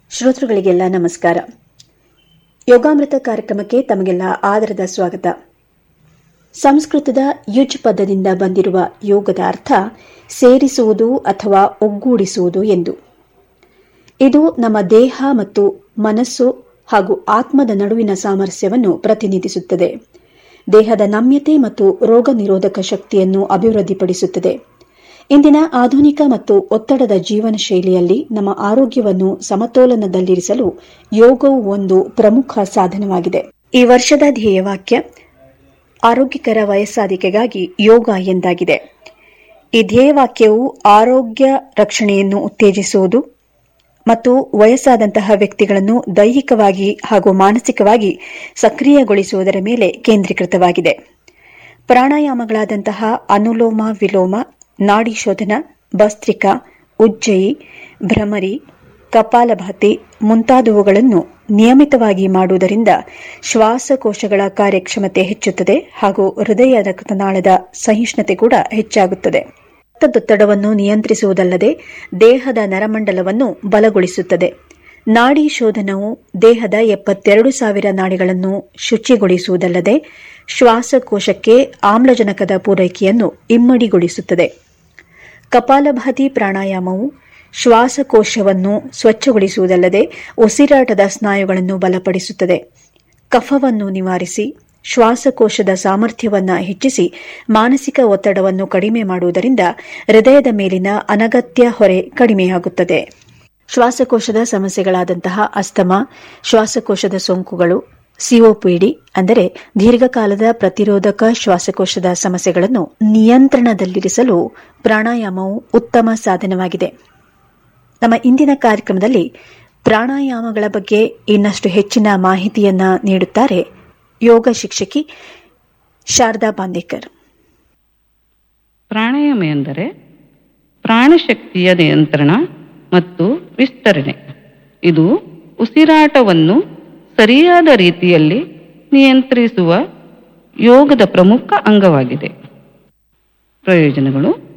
ಶ್ರೋತೃಗಳಿಗೆಲ್ಲ ನಮಸ್ಕಾರ ಯೋಗಾಮೃತ ಕಾರ್ಯಕ್ರಮಕ್ಕೆ ತಮಗೆಲ್ಲ ಆದರದ ಸ್ವಾಗತ ಸಂಸ್ಕೃತದ ಯುಜ್ ಪದದಿಂದ ಬಂದಿರುವ ಯೋಗದ ಅರ್ಥ ಸೇರಿಸುವುದು ಅಥವಾ ಒಗ್ಗೂಡಿಸುವುದು ಎಂದು ಇದು ನಮ್ಮ ದೇಹ ಮತ್ತು ಮನಸ್ಸು ಹಾಗೂ ಆತ್ಮದ ನಡುವಿನ ಸಾಮರಸ್ಯವನ್ನು ಪ್ರತಿನಿಧಿಸುತ್ತದೆ ದೇಹದ ನಮ್ಯತೆ ಮತ್ತು ರೋಗ ನಿರೋಧಕ ಶಕ್ತಿಯನ್ನು ಅಭಿವೃದ್ಧಿಪಡಿಸುತ್ತದೆ ಇಂದಿನ ಆಧುನಿಕ ಮತ್ತು ಒತ್ತಡದ ಜೀವನ ಶೈಲಿಯಲ್ಲಿ ನಮ್ಮ ಆರೋಗ್ಯವನ್ನು ಸಮತೋಲನದಲ್ಲಿರಿಸಲು ಯೋಗವು ಒಂದು ಪ್ರಮುಖ ಸಾಧನವಾಗಿದೆ ಈ ವರ್ಷದ ಧ್ಯೇಯವಾಕ್ಯ ಆರೋಗ್ಯಕರ ವಯಸ್ಸಾದಿಕೆಗಾಗಿ ಯೋಗ ಎಂದಾಗಿದೆ ಈ ಧ್ಯೇಯವಾಕ್ಯವು ಆರೋಗ್ಯ ರಕ್ಷಣೆಯನ್ನು ಉತ್ತೇಜಿಸುವುದು ಮತ್ತು ವಯಸ್ಸಾದಂತಹ ವ್ಯಕ್ತಿಗಳನ್ನು ದೈಹಿಕವಾಗಿ ಹಾಗೂ ಮಾನಸಿಕವಾಗಿ ಸಕ್ರಿಯಗೊಳಿಸುವುದರ ಮೇಲೆ ಕೇಂದ್ರೀಕೃತವಾಗಿದೆ ಪ್ರಾಣಾಯಾಮಗಳಾದಂತಹ ಅನುಲೋಮ ವಿಲೋಮ ನಾಡಿ ಶೋಧನ ಭಸ್ತ್ರಿಕಾ ಉಜ್ಜಯಿ ಭ್ರಮರಿ ಕಪಾಲಭಾತಿ ಮುಂತಾದವುಗಳನ್ನು ನಿಯಮಿತವಾಗಿ ಮಾಡುವುದರಿಂದ ಶ್ವಾಸಕೋಶಗಳ ಕಾರ್ಯಕ್ಷಮತೆ ಹೆಚ್ಚುತ್ತದೆ ಹಾಗೂ ಹೃದಯ ರಕ್ತನಾಳದ ಸಹಿಷ್ಣುತೆ ಕೂಡ ಹೆಚ್ಚಾಗುತ್ತದೆ ರಕ್ತದೊತ್ತಡವನ್ನು ನಿಯಂತ್ರಿಸುವುದಲ್ಲದೆ ದೇಹದ ನರಮಂಡಲವನ್ನು ಬಲಗೊಳಿಸುತ್ತದೆ ನಾಡಿ ಶೋಧನವು ದೇಹದ ಎಪ್ಪತ್ತೆರಡು ಸಾವಿರ ನಾಡಿಗಳನ್ನು ಶುಚಿಗೊಳಿಸುವುದಲ್ಲದೆ ಶ್ವಾಸಕೋಶಕ್ಕೆ ಆಮ್ಲಜನಕದ ಪೂರೈಕೆಯನ್ನು ಇಮ್ಮಡಿಗೊಳಿಸುತ್ತದೆ ಕಪಾಲಭಾತಿ ಪ್ರಾಣಾಯಾಮವು ಶ್ವಾಸಕೋಶವನ್ನು ಸ್ವಚ್ಛಗೊಳಿಸುವುದಲ್ಲದೆ ಉಸಿರಾಟದ ಸ್ನಾಯುಗಳನ್ನು ಬಲಪಡಿಸುತ್ತದೆ ಕಫವನ್ನು ನಿವಾರಿಸಿ ಶ್ವಾಸಕೋಶದ ಸಾಮರ್ಥ್ಯವನ್ನು ಹೆಚ್ಚಿಸಿ ಮಾನಸಿಕ ಒತ್ತಡವನ್ನು ಕಡಿಮೆ ಮಾಡುವುದರಿಂದ ಹೃದಯದ ಮೇಲಿನ ಅನಗತ್ಯ ಹೊರೆ ಕಡಿಮೆಯಾಗುತ್ತದೆ ಶ್ವಾಸಕೋಶದ ಸಮಸ್ಯೆಗಳಾದಂತಹ ಅಸ್ತಮ ಶ್ವಾಸಕೋಶದ ಸೋಂಕುಗಳು ಸಿಒಪಿಡಿ ಅಂದರೆ ದೀರ್ಘಕಾಲದ ಪ್ರತಿರೋಧಕ ಶ್ವಾಸಕೋಶದ ಸಮಸ್ಯೆಗಳನ್ನು ನಿಯಂತ್ರಣದಲ್ಲಿರಿಸಲು ಪ್ರಾಣಾಯಾಮವು ಉತ್ತಮ ಸಾಧನವಾಗಿದೆ ನಮ್ಮ ಇಂದಿನ ಕಾರ್ಯಕ್ರಮದಲ್ಲಿ ಪ್ರಾಣಾಯಾಮಗಳ ಬಗ್ಗೆ ಇನ್ನಷ್ಟು ಹೆಚ್ಚಿನ ಮಾಹಿತಿಯನ್ನ ನೀಡುತ್ತಾರೆ ಯೋಗ ಶಿಕ್ಷಕಿ ಶಾರದಾ ಬಾಂದೇಕರ್ ಪ್ರಾಣಾಯಾಮ ಎಂದರೆ ಪ್ರಾಣಶಕ್ತಿಯ ನಿಯಂತ್ರಣ ಮತ್ತು ವಿಸ್ತರಣೆ ಇದು ಉಸಿರಾಟವನ್ನು ಸರಿಯಾದ ರೀತಿಯಲ್ಲಿ ನಿಯಂತ್ರಿಸುವ ಯೋಗದ ಪ್ರಮುಖ ಅಂಗವಾಗಿದೆ ಪ್ರಯೋಜನಗಳು